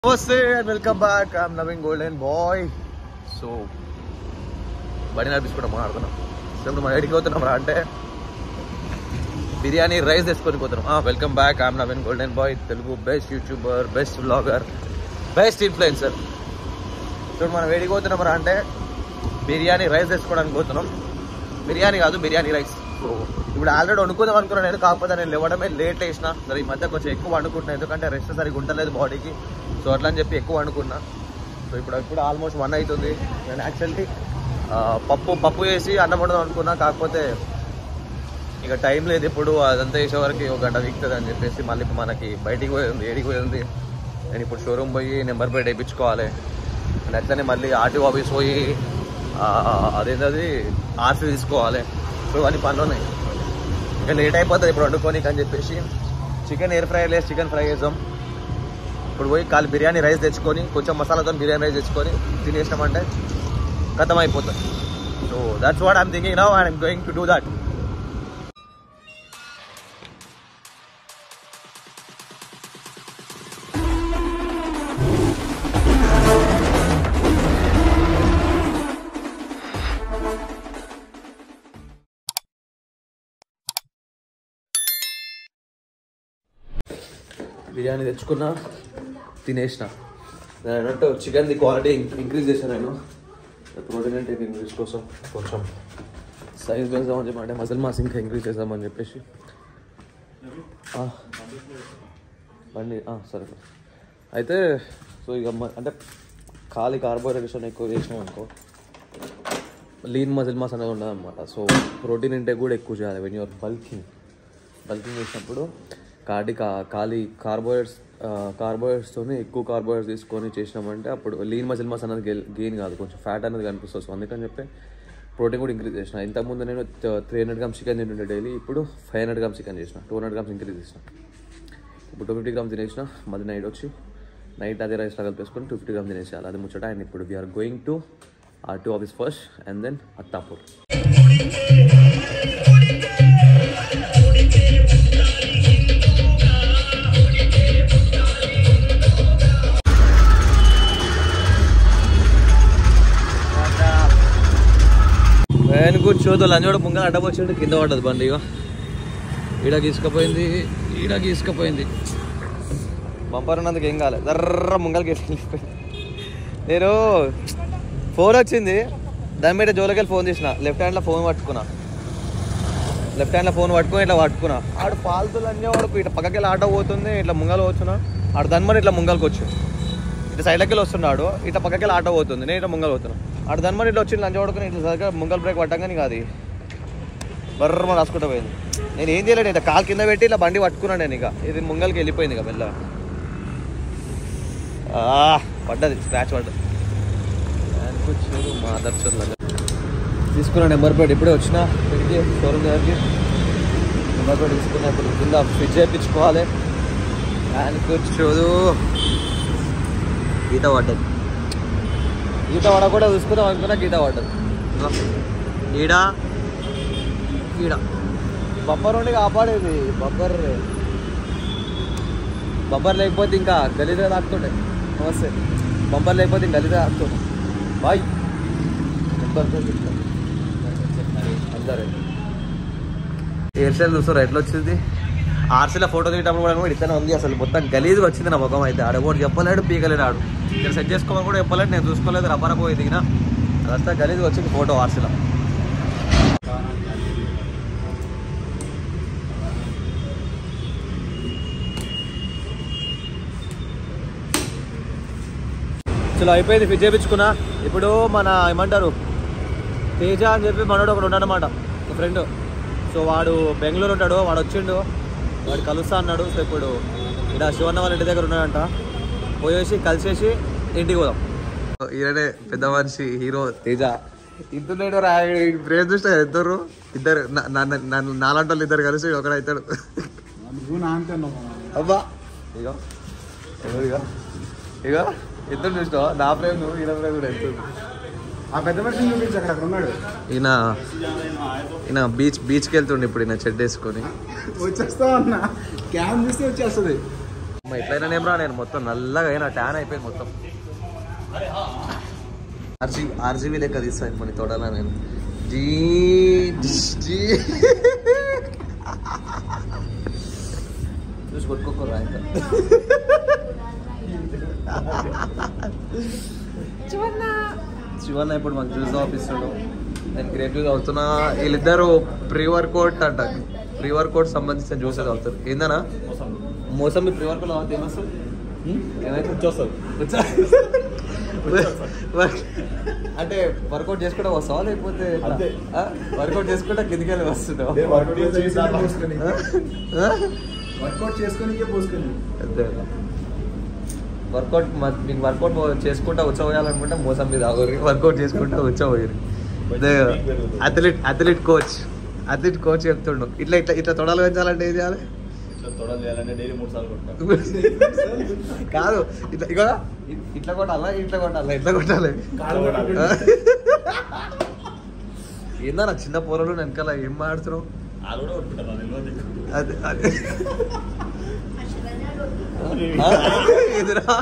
నమస్తే and welcome back I'm Naveen golden boy so బడి నడిపించుకుంటాం మాట్లాడుతున్నాం సో ఇప్పుడు మనం ఎడికి పోతున్నాం రా అంటే బిర్యానీ రైస్ తెచ్చుకొని పోతున్నాం welcome back I'm Naveen golden boy Telugu best YouTuber best blogger best influencer so మనం ఎడికి పోతున్నాం రా అంటే బిర్యానీ రైస్ తెచ్చుకోవడానికి పోతున్నాం బిర్యానీ కాదు బిర్యానీ రైస్ సో ఇప్పుడు ఆల్రెడీ వండుకుందాం అనుకున్నాను నేను కాకపోతే నేను లేవడమే లేట్ వేసిన సరే ఈ మధ్య కొంచెం ఎక్కువ వండుకుంటున్నాను ఎందుకంటే రెస్ట్ సరిగ్గా ఉండలేదు బాడీకి సో అట్లా అని చెప్పి ఎక్కువ వండుకున్నా సో ఇప్పుడు ఇప్పుడు ఆల్మోస్ట్ వన్ అవుతుంది నేను యాక్చువల్లీ పప్పు పప్పు వేసి అన్నం వండదాం అనుకున్నా కాకపోతే ఇక టైం లేదు ఇప్పుడు అదంతా చేసే వరకు ఒక గంట దిగుతుంది అని చెప్పేసి మళ్ళీ ఇప్పుడు మనకి బయటికి పోయింది ఏడికి పోయింది నేను ఇప్పుడు షోరూమ్ పోయి నెంబర్ ప్లేట్ వేయించుకోవాలి అండ్ అట్లనే మళ్ళీ ఆర్టీఓ ఆఫీస్ పోయి ఆ, అదేంటది ఆర్సీ తీసుకోవాలి సో అన్ని పనులు ఉన్నాయి ఇంకా లేట్ అయిపోతుంది ఇప్పుడు వండుకోనికి అని చెప్పేసి చికెన్ ఎయిర్ ఫ్రై లేదు చికెన్ ఫ్రై చేద్దాం ఇప్పుడు పోయి కాలు బిర్యానీ రైస్ తెచ్చుకొని కొంచెం మసాలాతో బిర్యానీ రైస్ తెచ్చుకొని తినేసినామంటే ఖతం అయిపోతుంది so that's what I'm thinking now I'm going to do that biryani తెచ్చుకున్నా తినేసిన నేను అన్నట్టు చికెన్ది క్వాలిటీ ఇంక్రీజ్ చేశాను నేను ప్రోటీన్ అంటే ఇంక్రీజ్ కోసం కొంచెం సైజ్ పెంచామని చెప్పి అంటే మసిల్ మాస్ ఇంకా ఇంక్రీజ్ చేద్దామని చెప్పేసి ఆ, బండి ఆ, సరే సరే అయితే సో ఇక మ- అంటే ఖాళీ కార్బోహైడ్రేట్స్ ఎక్కువ చేసినాం అనుకో లీన్ మజిల్ మాస్ అనేది ఉండదు అనమాట సో ప్రోటీన్ ఇంటేక్ కూడా ఎక్కువ చేయాలి వెన్ యూఆర్ బల్కింగ్ బల్కింగ్ చేసినప్పుడు కాడి కా ఖాళీ కార్బోహైడ్రేట్స్ కార్బోహైడ్రేట్స్తో ఎక్కువ కార్బోహైడ్రేట్స్ తీసుకొని చేసినామంటే అప్పుడు లీన్ మజిల్ మాస్ అనేది గెయిన్ కాదు కొంచెం ఫ్యాట్ అనేది కనిపిస్తుంది సో అందుకని చెప్పి ప్రోటీన్ కూడా ఇంక్రీజ్ చేసిన ఇంతకుముందు నేను త్రీ హండ్రెడ్ గ్రామ్స్ చికెన్ తింటుండే డైలీ ఇప్పుడు ఫైవ్ హండ్రెడ్ గ్రామ్స్ చికెన్ చేసిన టూ హండ్రెడ్ గ్రామ్స్ ఇంక్రీజ్ చేసిన ఇప్పుడు టూ ఫిఫ్టీ గ్రామ్స్ తినేసిన మళ్ళీ నైట్ వచ్చి నైట్ అదే రైస్ లాగా కలిపేసుకొని టూ ఫిఫ్టీ గ్రామ్స్ తినేసేయాలి అది ముచ్చట అండ్ ఇప్పుడు we're going to our to office first and then Attapur నేను కూర్చోదు లంచోడు ముంగల అడ్డపొచ్చిండు కింద పడ్డది బండి ఇగో ఈడ గీసుకపోయింది ఈడ గీసుకపోయింది బంపర్ ఉన్నందుకు ఏం కాలేదు జర్ర ముంగలకి వెళ్ళిపోయింది నేను ఫోన్ వచ్చింది దాని మీద జోలకెళ్ళి ఫోన్ తీసిన లెఫ్ట్ హ్యాండ్లో ఫోన్ పట్టుకున్నా లెఫ్ట్ హ్యాండ్లో ఫోన్ పట్టుకుని ఇట్లా పట్టుకున్నా ఆడు పాలతులు అన్నీ వాడుకు ఇట్లా పక్కకి వెళ్ళి ఆటో పోతుంది ఇట్లా ముంగలు వచ్చున్నా ఆడు దాని మరి ఇట్లా ముంగల్కి వచ్చు ఇట్లా సైడ్లకి వెళ్ళి వస్తున్నాడు ఇట్లా పక్కకి వెళ్ళి ఆటో పోతుంది నేను ఇట్లా ముంగలు పోతున్నా ఆడు దాని మరి ఇట్లా వచ్చి లంచ్ పడుకుని ఇట్లా సరిగ్గా ముంగల్ బ్రేక్ పట్టంగానే కాదు బర్ర రాసుకుంటూ పోయింది నేను ఏం చేయలేను ఇట్లా కాలు కింద పెట్టి ఇలా బండి పట్టుకున్నాను నేను ఇక ఇది ముంగల్కి వెళ్ళిపోయింది ఇక మెల్ల పడ్డది స్క్రాచ్ పడ్డది మాదర్ తీసుకున్న నెంబర్ ప్లేట్ ఇప్పుడే వచ్చిన ఇక్కడికి షోరూమ్ దగ్గరికి నెంబర్ ప్లేట్ తీసుకున్న ఇప్పుడు కింద ఫిట్ చేయించుకోవాలి అండ్ కూర్చోదు గీత పడ్డది గీత పడకుండా చూసుకుందాం అనుకున్నా గీత పడ్డది ఇదిగో. ఈడ ఈడ బొబ్బర్ నుండి కాపాడేది బొబ్బర్ బొబ్బర్ లేకపోతే ఇంకా గలీదే తాకుతుండే నమస్తే బొబ్బర్ లేకపోతే ఇంకా గలీదే తాకుతుండే బాయ్ అందరే ఎయిర్సెల్ చూస్తారు ఎట్లా వచ్చింది ఆర్సీలో ఫోటో తీయటప్పుడు కూడా కూడా ఇట్లనే ఉంది అసలు మొత్తం గలీజ్గా వచ్చింది నా ముఖం అయితే ఆడ కూడా చెప్పలేడు పీకలేడు ఆడు నేను సెట్ చేసుకోమని కూడా చెప్పలేడు నేను చూసుకోలేదు రబ్బర పోయి దిగిన అదంతా గలీజ్గా వచ్చింది ఫోటో ఆర్సీలో చలో అయిపోయింది ఫిట్ చేయించుకున్నా ఇప్పుడు మన ఏమంటారు తేజ అని చెప్పి మనోడు ఒకడు ఉన్నాడనమాట ఒక ఫ్రెండ్ సో వాడు బెంగళూరు ఉంటాడు వాడు వచ్చిండు వాడు కలుస్తా అన్నాడు సో ఇప్పుడు ఇక్కడ శివన్న వాళ్ళ ఇంటి దగ్గర ఉన్నాడంట పోయేసి కలిసేసి ఇంటికి పోదాం ఈయననే పెద్ద మనిషి హీరో తేజ ఇద్దరు ప్రేమ చూస్తే ఇద్దరు ఇద్దరు నన్ను నాలాంటి వాళ్ళు ఇద్దరు కలిసి ఒకడైతాడు అబ్బా ఇగో ఇగో ఇగో ఇగో ఇద్దరు చూసినావా నా ప్రేమ నువ్వు ఈయన ప్రేమ కూడా ఎంత ఆ పెద్ద మనిషిని చూపించి అక్కడ అక్కడ ఉన్నాడు ఈయన ఈయన బీచ్ బీచ్కి వెళ్తుండే ఇప్పుడు ఈయన చెడ్డ వేసుకొని వచ్చేస్తా అన్న క్యామ్ చూస్తే వచ్చేస్తుంది అమ్మ ఎట్లయినా నేమ్రా నేను మొత్తం నల్లగా అయినా ట్యాన్ అయిపోయింది మొత్తం ఆర్జీ ఆర్జీబీ లెక్క తీస్తాను కొన్ని తోడాలా నేను జీ జీ చూసి కొట్టుకోకరా ఇంకా శివన్న ఇప్పుడు మాకు జ్యూస్ ఆపిస్తాడు నేను గ్రేప్గా అవుతున్నా వీళ్ళిద్దరు ప్రీ వర్కౌట్ అంట ప్రీ వర్కౌట్ సంబంధించిన జ్యూస్ తాగుతారు ఏందన్నా మోసంబి ప్రీ వర్కౌట్ తాగితే ఏమొస్తుంది ఏమైతే అంటే వర్కౌట్ చేసుకుంటే వస్తావా లేకపోతే అంతే. వర్కౌట్ చేసుకుంటే కిందికి వెళ్ళి వస్తున్నావు వర్కౌట్ చేసుకొని పోసుకొని ఆ? వర్కౌట్ చేసుకొని పోసుకొని అంతే వర్కౌట్ మీకు వర్కౌట్ చేసుకుంటా ఉచ్చబోయాలనుకుంటే మోసం మీద ఆగోరు వర్కౌట్ చేసుకుంటా ఉచ్చబోయారు athlete athlete coach athlete coach చెప్తుండు ఇట్లా ఇట్లా ఇట్లా తొడలు పెంచాలంటే ఏం చేయాలి చేయాలంటే డైలీ మూడు సార్లు కొట్టాలి కాదు ఇట్లా ఇక ఇట్లా కొట్టాలా ఇట్లా కొట్టాలా ఇట్లా కొట్టాలి కాళ్ళు కొట్టాలి. ఆ? ఏందన్నా చిన్న పొరలు వెనకాల ఏం మాడుతున్నావు వాళ్ళు కూడా కొట్టుకుంటారు తెలియదు అదే అదే ఆ? ఎదురా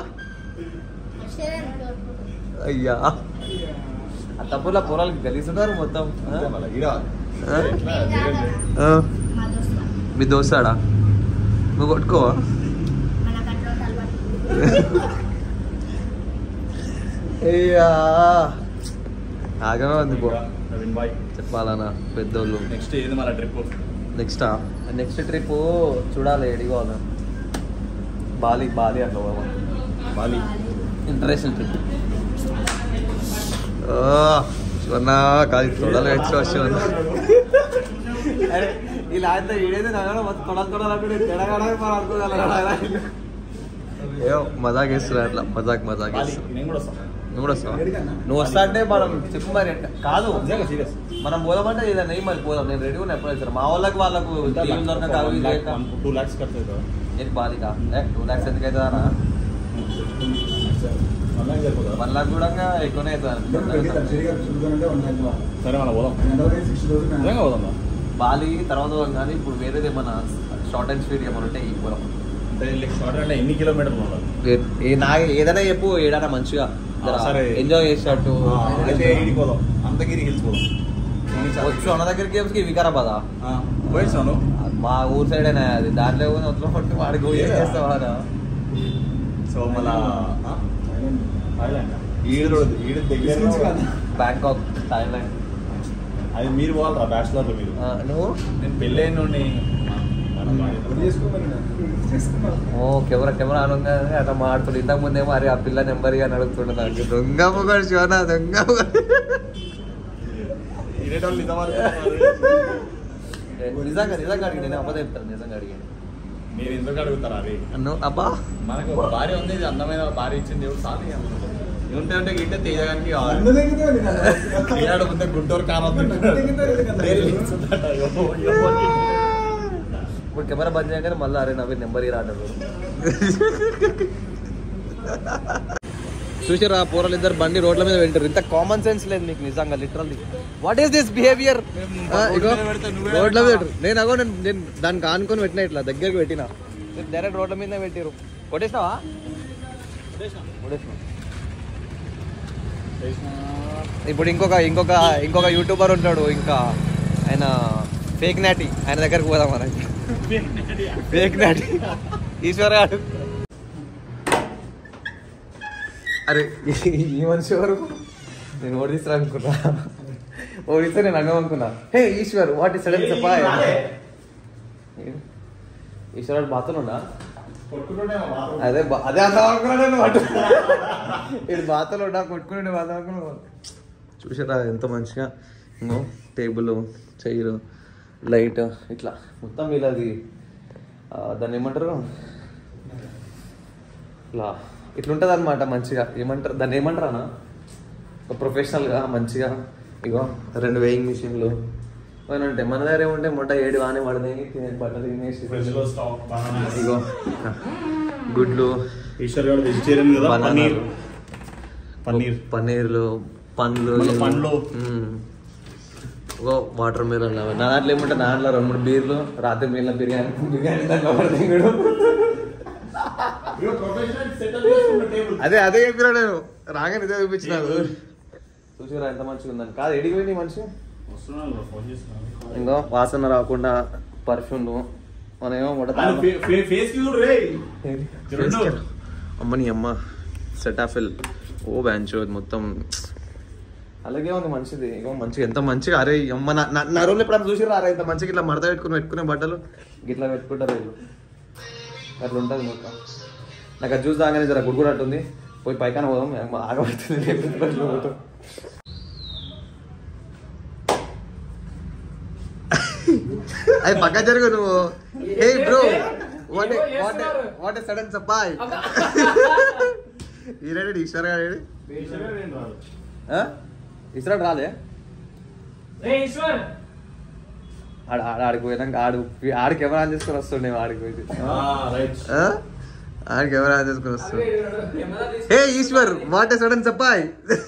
అయ్యా ఆ తప్పుల పొలాలకి గలీసున్నారు మొత్తం ఆ? ఆ? ఆ? మీ దోస్తాడా నువ్వు కొట్టుకోవా అయ్యా ఆగమే ఉంది పో నవీన్ బాయ్ చెప్పాలనా పెద్దోళ్ళు నెక్స్ట్ ఏంది మన ట్రిప్ నెక్స్ట్ నెక్స్ట్ ట్రిప్ చూడాలి ఎడిగోవాలి బాలి బాలి అట్లా పోవాలి బాలి ఇంటర్నేషనల్ ట్రిప్ శివన్న కాదు తొడలు ఎక్స్ట్రా శివన్న అరే ఇలా అయితే ఏడైతే నగడం మొత్తం తొడలు తొడలు అంటే తెడగడమే మనం అనుకోగలరా ఏమో మజాక్ వేస్తున్నా అట్లా మజాక్ మజాక్ బాలి వేస్తున్నా నేను కూడా వస్తాను నువ్వు కూడా వస్తావా నువ్వు వస్తా అంటే మనం చెప్పు మరి ఎట్ట- కాదు నిజంగా సీరియస్ మనం పోదామంటే ఏదైనా నెయ్యి మరి పోదాం నేను రెడీ ఉన్నా ఎప్పుడు వచ్చారు మా వాళ్ళకి వాళ్ళకు టీం దొరకక అవి ఇవి లేక టూ లాక్స్ ఖర్చు అవుతుంది ఏంటి బాధిక ఏ టూ ల్యాక్స్ ఎందుకు అవుతుందా అన్నకి సరిపోతుందా? వన్ లాక్ కూడా ఎక్కువనే అవుతుంది సరే మనం పోదాం నిజంగా పోదాం బాలి తర్వాత పోదాం కానీ ఇప్పుడు వేరేది ఏమన్నా షార్ట్ అండ్ స్పీడ్ ఏమైనా ఉంటే ఈ పోదాం షార్ట్ అంటే ఎన్ని కిలోమీటర్లు ఉండాలి ఏ- ఏ నా ఏదైనా చెప్పు ఏదైనా మంచిగా ఆ, సరే. ఎంజాయ్ చేసేటట్టు అయితే ఈడికి పోదాం అంతగిరి హిల్స్ పోదాం వచ్చు అన్న దగ్గరికి గేమ్స్కి వికారాబాదా పోయిస్తాను మా ఊరు సైడ్ అయినా అది దాంట్లో కూడా వదిలి పట్టి వాడికి పోయి ఏం చేస్తావా సో మళ్ళా ఈడు ఈడు దగ్గర బ్యాంకాక్ థాయిలాండ్ అది మీరు పోవాలరా బ్యాచులర్ మీరు ఆ, నువ్వు నేను పెళ్ళైన నుండి ఓ కెమెరా కెమెరా అనుగా అట్లా మాడుతుండు ఇంతకు ముందేమో అరే ఆ పిల్ల నెంబర్ అని అడుగుతుండే నాకు దొంగ పొగడు శివనా దొంగ పొగడు. తినేటోళ్ళు నిజమాలు ఏ, నిజంగా నిజంగా అడిగి నేను అబద్ధం చెప్తాను నిజంగా అడిగాను మీరు ఎందుకు అడుగుతారా అవి అన్ను అబ్బా మనకు ఒక భార్య ఉంది ఇది అందమైన భార్య ఇచ్చింది దేవుడు సాధి ఉంటే ఉంటే గిట్టే తేజగానికి ఈనాడు ముందే గుంటూరు ఇప్పుడు కెమెరా బంద్ చేయగానే మళ్ళీ అరే నవ్వి నెంబర్ ఇరా అంటారు చూసారా పోరాలు ఇద్దరు బండి రోడ్ల మీద వెంటారు ఇంత కామన్ సెన్స్ లేదు మీకు నిజంగా literally what is this behaviour రోడ్ల మీద పెట్టరు. నేను అగో నేను నేను దానికి ఆనుకొని పెట్టిన ఇట్లా దగ్గరికి పెట్టిన డైరెక్ట్ రోడ్ల మీద పెట్టిరు కొట్టేసినావా కొట్టేసినావు. ఇప్పుడు ఇంకొక ఇంకొక ఇంకొక యూట్యూబర్ ఉంటాడు ఇంకా ఆయన ఫేక్ నాటి ఆయన దగ్గరకు పోదాం మనం ఫేక్ నాటి ఈశ్వర్ గారు అరే ఈ మనిషి ఎవరు నేను ఓడిస్తా అనుకున్నా ఓడిస్తే నేను అన్నం అనుకున్నా hey Eshwar what is sudden చెప్పా ఈశ్వర్ బాత్రూమ్ ఉన్నా అదే బా- అదే అందాం అనుకున్నాను నేను వాడు ఇది బాతలో ఉన్నా కొట్టుకుని బాధ అనుకున్నాను చూసారా ఎంత మంచిగా ఇంకో టేబుల్ చైర్ లైట్ ఇట్లా మొత్తం వీళ్ళది ఆ, దాన్ని ఏమంటారు ఇట్లా ఇట్లుంటుంది అనమాట మంచిగా ఏమంటారు దాన్ని ఏమంటారు అన్న ఒక ప్రొఫెషనల్గా మంచిగా ఇగో రెండు వేయింగ్ మిషన్లు ఏమైనా ఉంటాయి మన దగ్గర ఏముంటే మొట్ట ఏడు వానే పడదాయి తినే బట్టలు తినేసి ఇగో గుడ్లు ఈశ్వర్ గారు వెజిటేరియన్ కదా పన్నీర్ బనానాలు పన్నీర్ పన్నీర్లు పండ్లు మళ్ళీ పండ్లు. మ్మ్. ఓ వాటర్ మిలన్ అవి నా దాంట్లో ఏముంటే నా దాంట్లో రెండు మూడు బీర్లు రాత్రి మిగిలిన బిర్యానీ బిర్యానీ దాంట్లో ఒకటి తింగుడు అదే అదే చెప్పినా నేను రాగానే ఇదే చూపించిన చూసిరా ఎంత మంచిగా ఉందని కాదు ఎడిగిపోయింది మనిషి ఇంకో వాసన రాకుండా పర్ఫ్యూమ్ మనమేమో ఫేస్ కి చూడు రే అమ్మని అమ్మ సెటాఫిల్ ఓ బ్యాంచ్ మొత్తం అలాగే ఉంది మంచిది ఇగో మంచిగా ఎంత మంచిగా అరే ఈ అమ్మ నా- నా- నా రోజులు ఎప్పుడైనా చూసిరా అరే ఇంత మంచిగా ఇట్లా మడత పెట్టుకుని పెట్టుకునే బట్టలు ఇట్లా పెట్టుకుంటారు వీళ్ళు అట్లా ఉంటుంది మొత్తం నాకు అది చూసి రాగానే జర గుడ్గుడట్టుంది పోయి పైకాన పోదాం ఆగబడుతుంది లేకపోతే బట్టలు పోతాం. అది పక్క జరుగు నువ్వు ఏ bro what what what sudden సపాయ్ ఈరేడు ఈశ్వర్ గారు ఈశ్వర్ రాలే ఆడ ఆడ ఆడికి పోయినాక ఆడు ఆడ కెమెరా ఆన్ చేసుకొని వస్తుండే ఆడికి పోయి రైట్ ఆ? ఆడ కెమెరా ఆన్ చేసుకొని వస్తుండే హే ఈశ్వర్ వాట్ సడన్ సపాయ్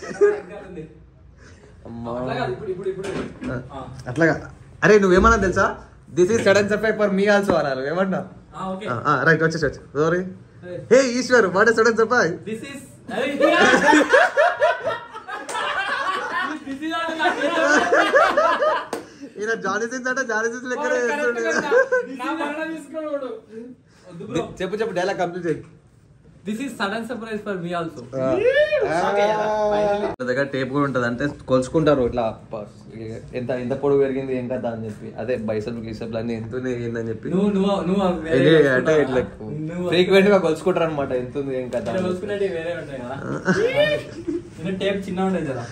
అమ్మా ఆ, అట్లాగా అరే నువ్వేమన్నా తెలుసా దిస్ ఈస్ సడన్ సఫై ఫర్ మీ ఆల్సో అన్నారు ఏమన్నా రైట్ వచ్చేసి వచ్చి sorry hey Eshwar what sudden సఫై దిస్ ఇస్ ఈయన జానీ సిన్స్ అంటే జానీ సిన్స్ లెక్కనే చేస్తుండే. చెప్పు చెప్పు డైలాగ్ కంప్లీట్ చేయి this is sudden surprise for me also నా దగ్గర టేప్ కూడా ఉంటుంది అంటే కొలుచుకుంటారు ఇట్లా ప- ఎంత ఎంత పొడుగు పెరిగింది ఏం కదా అని చెప్పి అదే బైసప్ గీసప్లు అన్ని ఎంత ఏందని చెప్పి నువ్వు నువ్వు నువ్వు వేరే ఇది అంటే కొలుచుకుంటావా? ఇట్లా నువ్వు ఫ్రీక్వెంట్ గా కొలుచుకుంటారు అనమాట ఎంత ఉంది ఏం కదా ఇట్లా కొలుచుకునేటివి వేరే ఉంటాయి కదా నేను టేప్ చిన్న ఉండేది కదా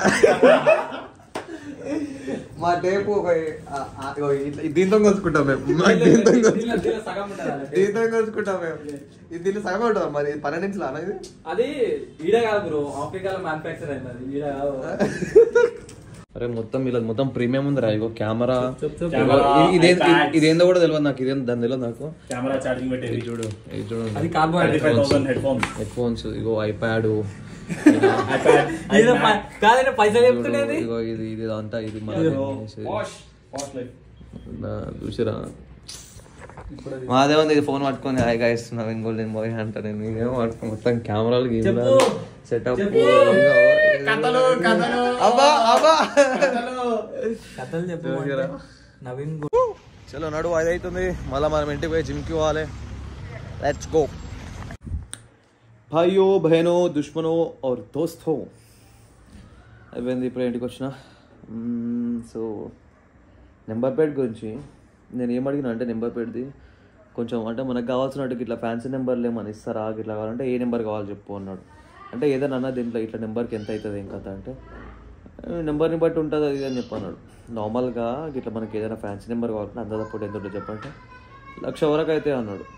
మా టేపు ఒక ఆ, ఆ, ఇగో ఇట్లా దీంతో కొలుచుకుంటాం మేము మా దీంతో దీనిలో- కొలుచుకుంటాం దీనిలో సగం ఉంటుంది అలా tape. దీంతో కొలుచుకుంటాం మేము ఇది దీంట్లో సగం ఉంటుంది మరి ఇది పన్నెండు ఇంచులు అన్న ఇది అది ఈడ కాదు బ్రో ఆఫ్రికాలో మ్యానుఫాక్చర్ అయింది అది ఈడ కాదు అరే మొత్తం ఇలా మొత్తం ప్రీమియం ఉంది రా ఇగో కెమెరా చెప్ చెప్. కెమెరా, ఇదే iPads. ఇదేందో కూడా తెలియదు నాకు ఇదేం దాని తెలియదు నాకు కెమెరా చార్జింగ్ ఇది పెట్టేది చూడు ఇది చూడు అది carbohydrate headphones headphones ఇగో ఐప్యాడ్ ఐప్యాడ్ ఈయన ప- కాదండి పైసలు చెప్తున్నది ఇగో ఇది ఇది అంతా ఇది మన వాష్ వాష్ లైఫ్ చూసిరా మాదే ఉంది ఇది ఫోన్ పట్టుకొని హాయిగా ఇస్తున్నా ఇంకోటి బాయ్ అంట నేను ఇదేమో పట్టుకొని మొత్తం కెమెరాలు చెప్పు. సెటప్ చెప్పు. కథలు కథలు అబ్బా అబ్బా కథలు చెప్పు చూసిరా? నవీన్ చలో నడు అది అవుతుంది మళ్ళీ మనం ఇంటికి పోయి జిమ్కి పోవాలి లెట్స్ గో భాయ్యో బహనో దుష్మనో और దోస్తో అయిపోయింది ఇప్పుడు ఇంటికి వచ్చిన సో నెంబర్ ప్లేట్ గురించి నేను ఏం అడిగినా అంటే నెంబర్ ప్లేట్ది కొంచెం అంటే మనకు కావాల్సినట్టు ఇట్లా ఫ్యాన్సీ నెంబర్లు ఏమని ఇస్తారా ఇట్లా కావాలంటే ఏ నెంబర్ కావాలి చెప్పు అన్నాడు అంటే ఏదైనా అన్న దీంట్లో ఇట్లా నెంబర్కి ఎంత అవుతుంది ఏం కథ అంటే నెంబర్ని బట్టి ఉంటుంది అది ఇది అని చెప్పన్నాడు నార్మల్గా ఇట్లా మనకి ఏదైనా ఫ్యాన్సీ నెంబర్ కావాలంటే అందాదప్పుడు ఎంత ఉంటుంది చెప్పంటే లక్ష వరకు అయితే అన్నాడు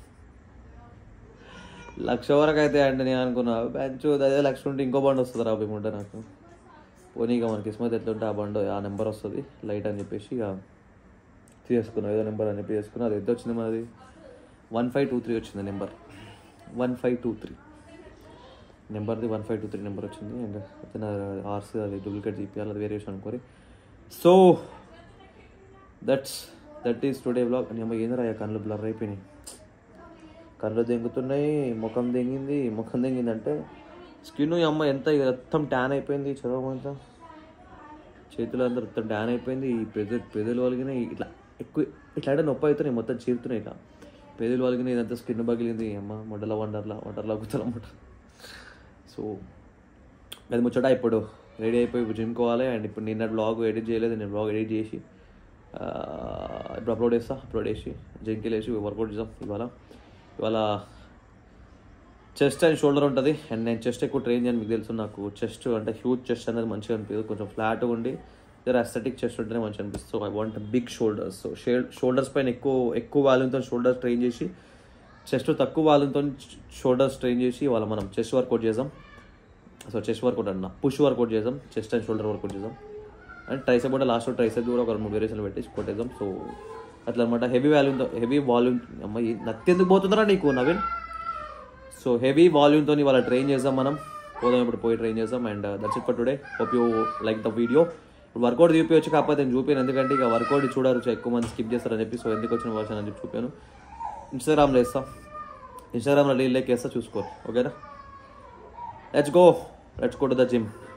లక్ష వరకు అయితే అంటే నేను అనుకున్నా బెంచ్ అదే లక్ష ఉంటే ఇంకో బండి వస్తుంది రా ఉంటే నాకు పోనీ ఇక మనకి కిస్మత్ ఎట్లుంటే ఆ బండి ఆ నెంబర్ వస్తుంది లైట్ అని చెప్పేసి ఇక తీసుకున్నాం ఏదో నెంబర్ అని చెప్పి చేసుకున్నా అది ఎంత వచ్చింది మనది వన్ ఫైవ్ టూ త్రీ వచ్చింది number one five two three నెంబర్ది one five two three number వచ్చింది అండ్ అతను ఆర్సీ అది డూప్లికేట్ తీపియాలి అది వేరే విషయం అనుకోరి so that's that is today blog అని అమ్మ ఏందిరా ఆ కళ్ళు బ్లర్ అయిపోయినాయి కళ్ళు దెంగుతున్నాయి ముఖం దెంగింది ముఖం దెంగింది అంటే స్కిన్ ఈ అమ్మ ఎంత ఇక మొత్తం ట్యాన్ అయిపోయింది చదవమంతా చేతులు అందరూ మొత్తం ట్యాన్ అయిపోయింది ఈ పెద పెదలు వలిగినాయి ఇట్లా ఎక్కువ ఇట్లా అంటే నొప్పి అవుతున్నాయి మొత్తం చీరుతున్నాయి ఇట్లా పెదలు వలిగినాయి ఇదంతా స్కిన్ పగిలింది అమ్మ మొడల వండర్లా వండర్లా గుత్తలన్నమాట సో అది ముచ్చట ఇప్పుడు రెడీ అయిపోయి ఇప్పుడు జిమ్ కోవాలి అండ్ ఇప్పుడు నిన్న బ్లాగ్ ఎడిట్ చేయలేదు నేను బ్లాగ్ ఎడిట్ చేసి ఆ, ఇప్పుడు అప్లోడ్ చేస్తా అప్లోడ్ చేసి జిమ్కి వెళ్ళేసి వర్కౌట్ చేద్దాం ఇవాళ ఇవాళ చెస్ట్ అండ్ షోల్డర్ ఉంటుంది అండ్ నేను చెస్ట్ ఎక్కువ ట్రైన్ చేయను మీకు తెలుసు నాకు చెస్ట్ అంటే హ్యూజ్ చెస్ట్ అనేది మంచిగా అనిపిస్తుంది కొంచెం ఫ్లాట్గా ఉండి జర అస్థెటిక్ చెస్ట్ ఉంటేనే మంచిగా అనిపిస్తుంది so I want big shoulders so shoulders పైన ఎక్కువ ఎక్కువ వాల్యూమ్తో షోల్డర్స్ ట్రైన్ చేసి చెస్ట్ తక్కువ వాల్యూమ్తో షోల్డర్స్ ట్రైన్ చేసి ఇవాళ మనం చెస్ట్ వర్కౌట్ చేద్దాం సో చెస్ట్ వర్కౌట్ అన్న పుష్ వర్కౌట్ చేద్దాం చెస్ట్ అండ్ షోల్డర్ వర్కౌట్ చేద్దాం అండ్ ట్రైసెప్ కూడా లాస్ట్ ట్రైసెప్ కూడా ఒక మూడు వేరియేషన్లు పెట్టి కొట్టేద్దాం సో అట్లా అనమాట హెవీ వాల్యూమ్తో హెవీ వాల్యూమ్ అమ్మాయి నత్తి ఎందుకు పోతుందిరా నీకు నవీన్ సో హెవీ వాల్యూమ్తో ఇవాళ ట్రైన్ చేద్దాం మనం పోదాం ఇప్పుడు పోయి ట్రైన్ చేద్దాం and that's it for today hope you like the video ఇప్పుడు వర్కౌట్ చూపించచ్చు కాకపోతే నేను చూపాను ఎందుకంటే ఇక వర్కౌట్ చూడరు ఎక్కువ మంది స్కిప్ చేస్తారని చెప్పి సో ఎందుకు వచ్చిన వర్షన్ అని చెప్పి చూపాను ఇన్స్టాగ్రామ్లో వేస్తాం ఇన్స్టాగ్రామ్లో రీల్ లైక్ వేస్తా చూసుకో ఓకేనా let's go let's go to the gym